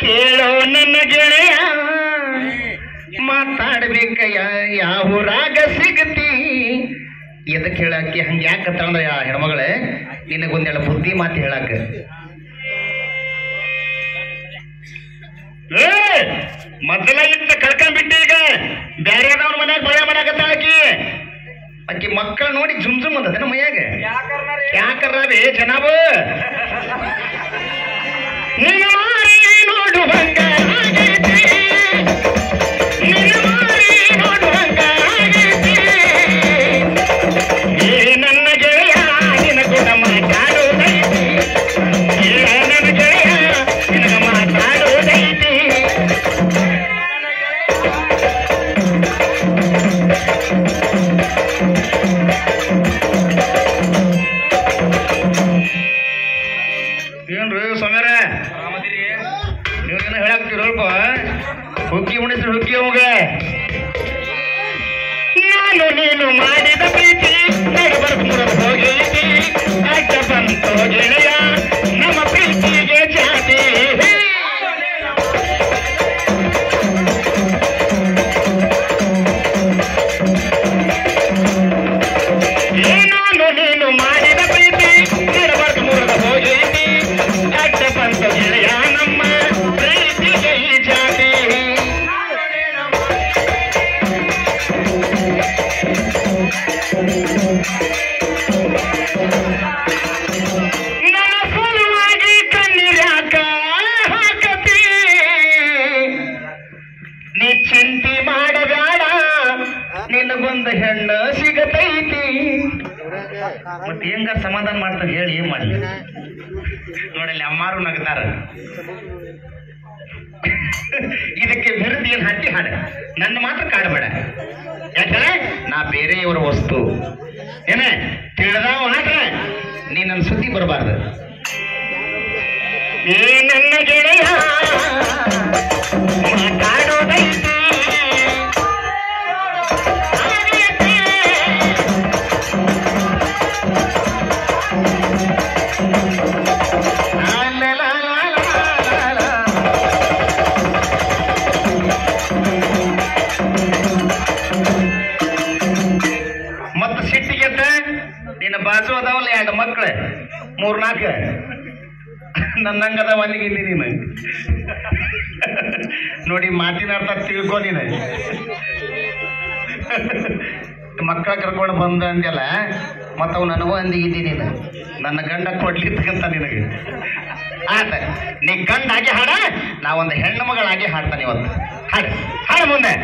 ಕೇಳೋ ನನ್ನ ಗೆಳೆಯ ಮಾತಾಡ್ಬೇಕ ಯಾವ ರಾಗ ಸಿಗತಿ ಎದಕ್ ಹೇಳಕ್ಕೆ ಹಂಗ ಯಾಕ ತಂದ ಹೆಣ್ಮಗಳೇ ನಿನಗೊಂದೆಲ್ಲ ಬುದ್ಧಿ ಮಾತು ಹೇಳಕ್ಕ ಏ ಮೊದಲ ಇತ್ತ ಕಳ್ಕೊಂಡ್ಬಿಟ್ಟಿ ಈಗ ಬ್ಯಾರೆದವ್ರ ಮನ್ಯಾಗ ಭಯ ಮಾಡಾಕತ್ತಾಳ ಆಕಿ ಆಕಿ ಮಕ್ಕಳು ನೋಡಿ ಜುಮ್ ಜುಮ್ ಅಂತದ ಮೈಯಾಗ ಯಾಕರ್ರಾವೆ ಜನಾಬ ನಿನ್ನ ಮಾರಿ ನೋಡುವಂಗ ಆಗೈತಿ. ನಿನ್ನ ಮಾರಿ ನೋಡುವಂಗ ಆಗೈತಿ. ಏ ನನ್ನ ಗೆಳೆಯ ನಿನ ಗುಣ ಮಾತಾಡೋದೈತಿ ಏ ನನ್ನ ಗೆಳೆಯ ನಿನಗ ಮಾತಾಡೋದೈತಿ ಏನ್ರಿ ಸಮರ ನೀವೇನು ಹೇಳಾಕ್ತಿರಲ್ಪ ಹುಕ್ಕಿ ಉಣಿಸಿ ಹುಕ್ಕಿ ಅವಾಗ ನಾನು ನೀನು ಮಾಡಿದ ಪ್ರೀತಿ ನಡಬರ್ಕ್ ಮುರಿದು ಹೋಗೈತಿ ಅಡ್ಡ ಬಂತು ಗೆಳೆಯ ನಮ್ಮ ಪ್ರೀತಿಗೆ ಜಾತಿ ಏ ನಾನು ನೀನು ಮಾಡಿದ ಪ್ರೀತಿ ನಡಬರ್ಕ್ ಮುರಿದು ಹೋಗೈತಿ ಅಡ್ಡ ಬಂತು ಗೆಳೆಯ ನಮ್ಮ ಪ್ರೀತಿಗೆ ಈ ಜಾತಿ ನನ್ನ ಸಲುವಾಗಿ ಕಣ್ಣೀರ್ಯಾಕ ಹಾಕತಿ ನೀ ಚಿಂತೆ ಮಾಡಬೇಡ ನಿನಗೊಂದು ಹೆಣ್ಣು ಸಿಗತೈತಿ ಮತ್ತೆ ಹೆಂಗ ಸಮಾಧಾನ ಮಾಡ್ತಾರೆ ಹೇಳಿ ಏನ್ ಮಾಡ್ಲಿ ನೋಡಲ್ಲಿ ಅಮ್ಮಾರು ನಗ್ತಾರ ಇದಕ್ಕೆ ವಿರುದ್ಧ ಏನ್ ಹಟ್ಟಿ ಹಾಡ ನನ್ನ ಮಾತ್ರ ಕಾಡಬೇಡ ಯಾಕಂದ್ರೆ ನಾ ಬೇರೆಯವರ ವಸ್ತು ಏನೇ ತಿಳಿದಾವ ಹಾಡ್ರ ನೀ ನನ್ನ ಸುದ್ದಿ ಬರಬಾರ್ದು ಏ ನನ್ನ ಗೆಳೆಯ ಮಾತಾಡೋದೈತಿ ಆಗೈತಿ. ಲಾ ಲಾ ಲಾ ಲಾ ಲಾ ಲಾ. ಮತ್ತ ಸಿಟ್ಟಿಗೆದ್ದ ನಿನ್ನ ಬಾಜು ಅದಾವಲ್ಲ ಎರಡು ಮಕ್ಳು ಮೂರ್ನಾಲ್ಕು ನನ್ನಂಗದ ಮನೆಗೆ ಇಲ್ಲಿ ನೀನು ನೋಡಿ ಮಾತಿನ ಅರ್ಥ ತಿಳ್ಕೊ ನೀನು ಮಕ್ಕಳ ಕರ್ಕೊಂಡು ಬಂದ ಅಂದ್ಯಲ್ಲ ಮತ್ತ ಅವ್ ನನಗೂ ಅಂದಿ ಇದ್ದಿ ನೀನು ನನ್ನ ಗಂಡ ಕೊಡ್ಲಿಕ್ಕಂತ ನಿನಗೆ ಆತ ನೀ ಗಂಡ ಆಗಿ ಹಾಡ ನಾ ಒಂದು ಹೆಣ್ಣು ಮಗಳಾಗಿ ಹಾಡ್ತಾನೆ ಇವತ್ತು ಹಾಡು ಹಾಡು ಮುಂದೆ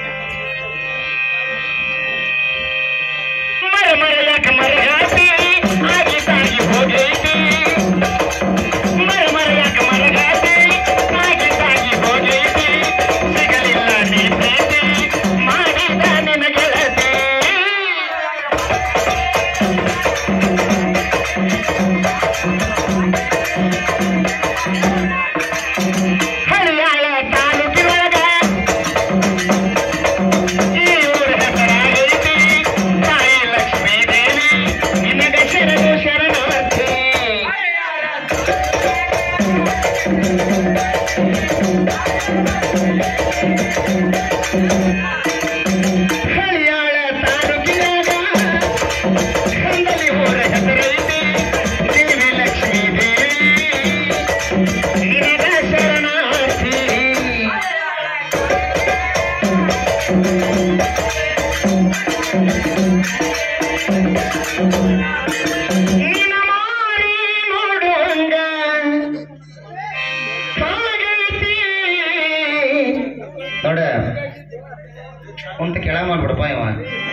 ಮರ ಮರ ಯಾಕೆ ಮರಗಾತಿ ಆಗಿ ತಾಗಿ ಹೋಗೈತಿ ಮರ ಮರ ಯಾಕೆ ಮರಗಾತಿ ಆಗಿ ತಾಗಿ ಹೋಗೈತಿ ಸಿಗಲಿಲ್ಲ ನೀ ಪ್ರೀತಿ ಮಾಡಿದ ನಿನ ಗೆಳತಿ ಹಳಿಯಾಳ ತಾಲೂಕಿನೊಳಗ ಈ ಊರ ಹೆಸರಾಗೈತಿ ತಾಯಿ ಲಕ್ಷ್ಮೀ ದೇವಿ ನಿನಗೆ ಶರಣು ಶರಣಾರ್ಥಿ ಹಳಿಯಾಳ ತಾಲೂಕಿನಾಗ ಕಂದಲಿ ಊರ ಹೆಸರೈತಿ ದೇವಿ ಲಕ್ಷ್ಮೀ ದೇವಿ ನಿನಗೆ ಶರಣಾರ್ಥಿ ನಿನ್ನ ಮಾರಿ ನೋಡುವಂಗ ಸಾಗೈತಿ. ನೋಡ ಕುಂತ ಕೆಳ ಮಾಡ್ಬಿಡಪ್ಪ ಇವ